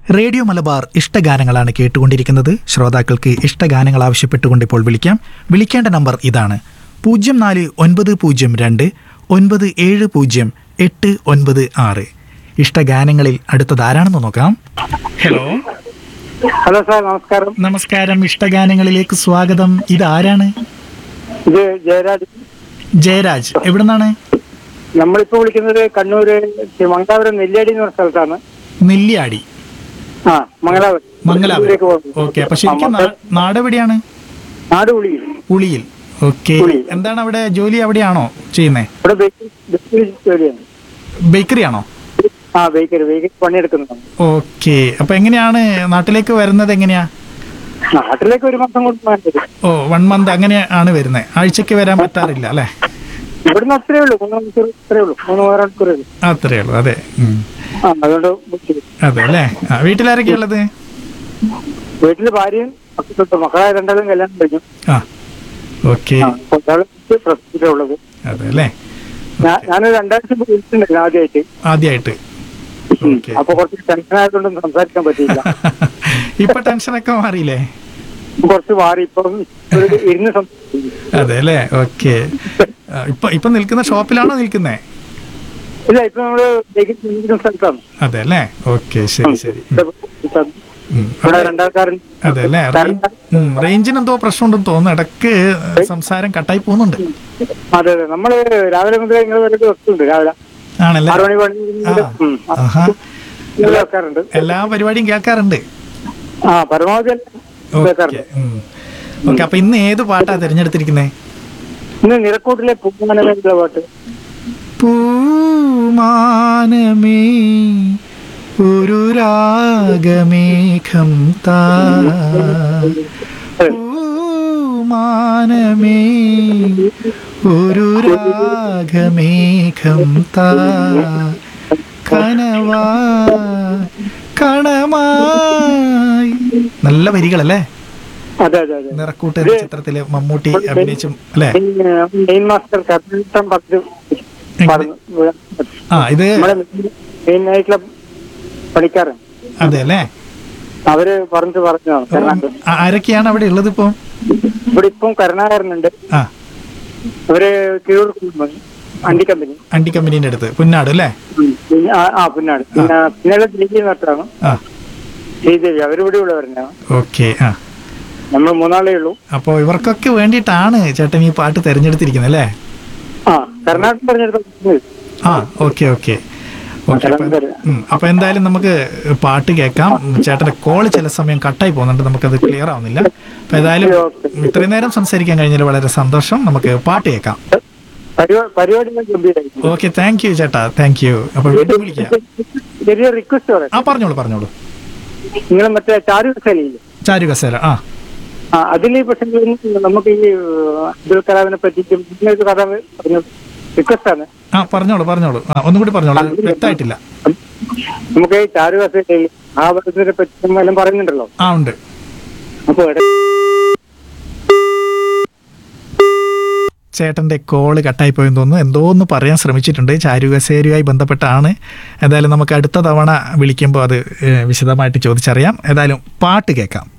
Radio Malabar ഇഷ്ടഗാനങ്ങളാണ് കേട്ടുകൊണ്ടിരിക്കുന്നത് ശ്രോതാക്കൾക്ക് ഇഷ്ടഗാനങ്ങൾ ആവശ്യപ്പെട്ടുകൊണ്ട് ഇപ്പോൾ വിളിക്കാം വിളിക്കേണ്ട നമ്പർ ഇതാണ് പൂജ്യം നാല് ഒൻപത് പൂജ്യം രണ്ട് ഒൻപത് ഏഴ് പൂജ്യം എട്ട് ഒൻപത് ആറ് ഇഷ്ടഗാനങ്ങളിൽ അടുത്തത് ആരാണെന്ന് നോക്കാം ഹലോ ഹലോ സാർ നമസ്കാരം നമസ്കാരം ഇഷ്ടഗാനങ്ങളിലേക്ക് സ്വാഗതം ഇതാരാണ് ഇത് ജയരാജ് ജയരാജ് എവിടുന്നാണ് നമ്മളിപ്പോ വിളിക്കുന്നത് കണ്ണൂര് മംഗലാപുരം നെല്ലിയാടി എന്ന് പറഞ്ഞ സ്ഥലത്താണ് നെല്ലിയാടി ആ മംഗലാപുരം മംഗലാപുരം ഇതിലേക്ക് പോകുന്നത്. ഓക്കെ അപ്പൊ ശരിക്കും ആ, നാ- നാടെവിടെയാണ് നാട് ഉളിയിൽ ഉളിയിൽ ഓക്കെ ഉളിയിൽ. എന്താണ് അവിടെ ജോലി അവിടെയാണോ ചെയ്യുന്നത് ഇവിടെ ബേക്കറി ബേക്കറി ജോലിയാണ് ബേക്കറി ആണോ ആ ബേക്കറി ബേക്കറി പണിയെടുക്കുന്നതാണ് ഓക്കെ അപ്പൊ എങ്ങനെയാണ് നാട്ടിലേക്ക് വരുന്നത് എങ്ങനെയാ നാട്ടിലേക്ക് ഒരു മാസം കൊണ്ട് വേണ്ടത് ഓ വൺ മന്ത് അങ്ങനെയാണ് വരുന്നത് ആഴ്ചക്ക് വരാൻ പറ്റാറില്ല അല്ലേ ഇവിടുന്ന് അത്രേ ഉള്ളൂ മൂന്ന് മണിക്കൂർ അത്രേ ഉള്ളൂ മൂന്ന് മണിക്കൂറേ ഉള്ളൂ അത്രേ ഉള്ളൂ അതെ ഉം. ആ അതുകൊണ്ട് ബുക്ക് ചെയ്തു. അതെ അല്ലേ ആ വീട്ടിലാരൊക്കെ ഉള്ളത് വീട്ടില് ഭാര്യയും മക്കളും മക്കളെ രണ്ടാളും കല്യാണം കഴിഞ്ഞു ആ ഓക്കെ ആ ഒരാള് പ്രശ്നത്തിലേ ഉള്ളത് അതെ അല്ലേ ഞാൻ ഞാനൊരു രണ്ടാഴ്ച മുമ്പ് വിളിച്ചിട്ടുണ്ടായിരുന്നു ആദ്യമായിട്ട് ആദ്യമായിട്ട് ഓക്കെ അപ്പൊ കുറച്ച് ടെൻഷൻ ആയതുകൊണ്ടൊന്നും സംസാരിക്കാൻ പറ്റിയില്ല ഇപ്പൊ ടെൻഷനൊക്കെ മാറിയില്ലേ കുറച്ച് മാറി ഇപ്പം ഒരു ഇരുന്ന് സംസാരിക്കും അതെ അല്ലേ ഓക്കെ ഇപ്പൊ ഇപ്പൊ നിൽക്കുന്ന ഷോപ്പിലാണോ നിൽക്കുന്നേ ഇല്ല ഇപ്പൊ നമ്മള് ബേക്കറി ചിന്തിക്കുന്ന സ്ഥലത്താണ് അതെ അല്ലേ ഓക്കെ ശരി ശരി ഉം. ഉം. ഇവിടെ രണ്ടാൾക്കാരൻ അതെ അല്ലേ ഉം. റേഞ്ചിന് എന്തോ പ്രശ്നമുണ്ടെന്ന് തോന്നുന്നു ഇടക്ക് സംസാരം കട്ടായി പോകുന്നുണ്ട് അതെ അതെ നമ്മള് രാവിലെ മുതൽ നിങ്ങൾ വരെ വെക്കുന്നുണ്ട് രാവിലെ ആണല്ലേ ആറു മണി പണി ആ. ആഹാ. നിങ്ങൾ വെക്കാറുണ്ട് എല്ലാ പരിപാടിയും കേൾക്കാറുണ്ട് ആ പരമാവധി എല്ലാം ഓക്കെ വെക്കാറുണ്ട് ഓക്കെ അപ്പൊ ഇന്ന് ഏത് പാട്ടാ തിരഞ്ഞെടുത്തിരിക്കുന്നേ ഇന്ന് നിറക്കൂട്ടിലെ പൂമാനമേലുള്ള പാട്ട് പൂമാനമേ ഒരു രാഗമേഘം താ പൂമാനമേ ഒരു രാഗമേഘം താ കനവാ കണമായി നല്ല വരികളല്ലേ അതെ അതെ അതെ നിറക്കൂട്ട് എന്ന ചിത്രത്തില് മമ്മൂട്ടി അഭിനയിച്ചും അല്ലേ മെയിൻ മാസ്റ്റർ കർണാടകം പറഞ്ഞു പറഞ്ഞു ആ ഇത് നമ്മുടെ മെയിൻ ആയിട്ടുള്ള പണിക്കാരൻ അതെ അല്ലേ അവര് പറഞ്ഞു പറഞ്ഞു കരുണാകരൻ ആ- ആരൊക്കെയാണ് അവിടെ ഉള്ളത് ഇപ്പൊ ഇവിടെ ഇപ്പം കരുണാകരനുണ്ട് ആ അവര് കീഴൂർ കുടുംബം അണ്ടി കമ്പനി അണ്ടി കമ്പനീന്റെ അടുത്ത് പുന്നാട് അല്ലേ പിന്നെ ആ- ആ പുന്നാട് പിന്നെ പിന്നീട് ദേവി നട്ടാണ് ആ ശ്രീദേവി അവരിവിടെ ഉള്ളവരെന്നാ ഓക്കെ ആ നമ്മൾ മൂന്നാളേ ഉള്ളൂ അപ്പോ ഇവർക്കൊക്കെ വേണ്ടിയിട്ടാണ് ചേട്ടൻ ഈ പാട്ട് തെരഞ്ഞെടുത്തിരിക്കുന്നത് അല്ലേ ആ കർണാടകം പറഞ്ഞെടുത്ത ആ ഓക്കെ ഓക്കെ ഓക്കെ അപ്പൊ ഉം, അപ്പൊ എന്തായാലും നമുക്ക് പാട്ട് കേൾക്കാം ചേട്ടന്റെ കോള് ചില സമയം കട്ടായി പോകുന്നുണ്ട് നമുക്കത് ക്ലിയർ ആവുന്നില്ല അപ്പൊ ഏതായാലും ഇത്രയും നേരം സംസാരിക്കാൻ കഴിഞ്ഞതിൽ വളരെ സന്തോഷം നമുക്ക് പാട്ട് കേൾക്കാം പരിപാടി ഗംഭീരായിരിക്കും ഓക്കെ താങ്ക് യു ചേട്ടാ താങ്ക് യു അപ്പൊ വീണ്ടും വിളിക്കാം ചെറിയ റിക്വസ്റ്റ് പറയാം ആ പറഞ്ഞോളൂ പറഞ്ഞോളൂ നിങ്ങൾ മറ്റേ ചാരു ശൈലിയില്ലേ ചാരു കസേര ആ ആ അതിൽ പക്ഷേ നമുക്ക് ഈ ഏഹ്, അബ്ദുൽ കലാമിനെ പറ്റിയിട്ടും ഇങ്ങനൊരു കഥ പറഞ്ഞു റിക്വസ്റ്റ് ആണ് ആ പറഞ്ഞോളൂ പറഞ്ഞോളൂ ആ ഒന്നും കൂടി പറഞ്ഞോളൂ അത് വ്യക്തമായിട്ടില്ല നമുക്ക് ഈ ചാരു കസേരയിൽ മഹാഭാരതത്തിനെ പറ്റി എല്ലാം പറയുന്നുണ്ടല്ലോ ആ ഉണ്ട് അപ്പൊ ഇട- ചേട്ടന്റെ കോള് കട്ടായി പോയെന്ന് തോന്നുന്നു എന്തോ ഒന്ന് പറയാൻ ശ്രമിച്ചിട്ടുണ്ട് ചാരു കസേരയുമായി ബന്ധപ്പെട്ടാണ് എന്തായാലും നമുക്ക് അടുത്ത തവണ വിളിക്കുമ്പോൾ അത് ഏഹ്, വിശദമായിട്ട് ചോദിച്ചറിയാം ഏതായാലും പാട്ട് കേൾക്കാം